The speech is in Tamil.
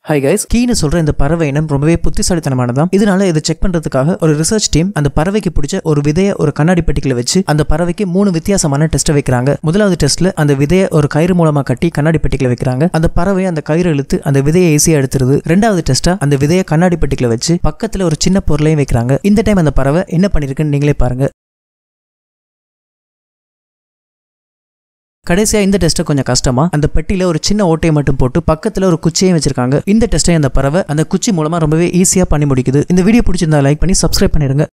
ஹை கைஸ் கீனு சொல்ற இந்த பறவை இனம் ரொம்பவே புத்திசாலித்தனமானதாம் இதனால இதை செக் பண்றதுக்காக ஒரு ரிசர்ச் டீம் அந்த பறவைக்கு பிடிச்ச ஒரு விதைய ஒரு கண்ணாடி பெட்டிக்குள்ள வச்சு அந்த பறவைக்கு மூணு வித்தியாசமான டெஸ்ட்டை வைக்கிறாங்க முதலாவது டெஸ்ட்ல அந்த விதைய ஒரு கயிறு மூலமா கட்டி கண்ணாடி பெட்டிக்குள்ள வைக்கிறாங்க அந்த பறவை அந்த கயிறு இழுத்து அந்த விதையை ஈஸியா எடுத்துருது ரெண்டாவது டெஸ்டா அந்த விதைய கண்ணாடி பெட்டிக்குள்ள வச்சு பக்கத்துல ஒரு சின்ன பொருளையும் வைக்கிறாங்க இந்த டைம் அந்த பறவை என்ன பண்ணிருக்குன்னு நீங்களே பாருங்க கடைசியா இந்த டெஸ்ட் கொஞ்சம் கஷ்டமா அந்த பெட்டியில ஒரு சின்ன ஓட்டையை மட்டும் போட்டு பக்கத்துல ஒரு குச்சியையும் வச்சிருக்காங்க இந்த டெஸ்ட்டை அந்த பறவை அந்த குச்சி மூலமா ரொம்பவே ஈஸியா பண்ணி முடிக்குது இந்த வீடியோ பிடிச்சிருந்தா லைக் பண்ணி சப்ஸ்கிரைப் பண்ணிருங்க